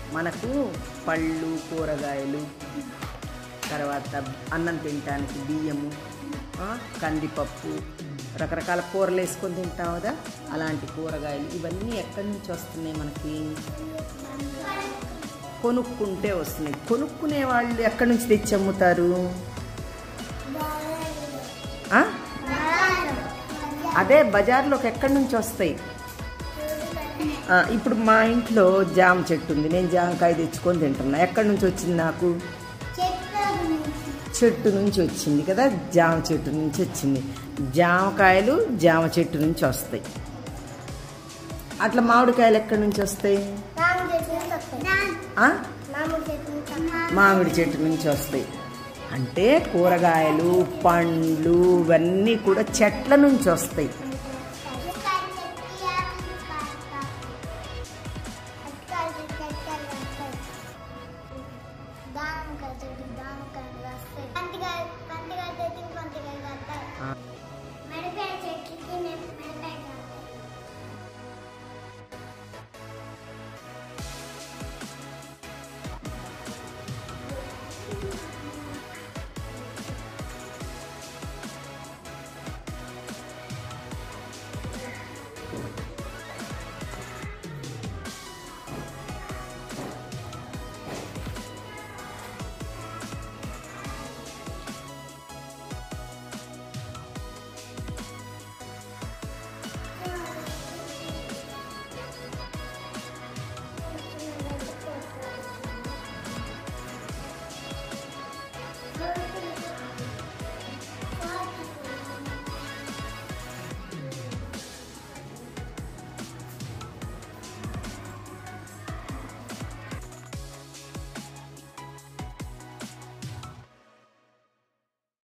మనకు పళ్ళు కూరగాయలు తర్వాత అన్నం తినడానికి బియ్యము ఆ, కందిపప్పు రకరకాల కూరలు వేసుకొని తింటాం కదా అలాంటి కూరగాయలు ఇవన్నీ ఎక్కడి నుంచి వస్తున్నాయి మనకి కొనుక్కుంటే వస్తున్నాయి కొనుక్కునే వాళ్ళు ఎక్కడి నుంచి తెచ్చి అమ్ముతారు ఆ? అదే బజార్లోకి ఎక్కడి నుంచి వస్తాయి ఆ, ఇప్పుడు మా ఇంట్లో జామ చెట్టు ఉంది నేను జామకాయ తెచ్చుకొని తింటున్నా ఎక్కడి నుంచి వచ్చింది నాకు చెట్టు నుంచి వచ్చింది కదా జామ చెట్టు నుంచి వచ్చింది జామకాయలు జామ చెట్టు నుంచి వస్తాయి అట్లా మామిడికాయలు ఎక్కడి నుంచి వస్తాయి ఆ? మామిడి చెట్టు నుంచి వస్తాయి అంటే కూరగాయలు పండ్లు ఇవన్నీ కూడా చెట్ల నుంచి వస్తాయి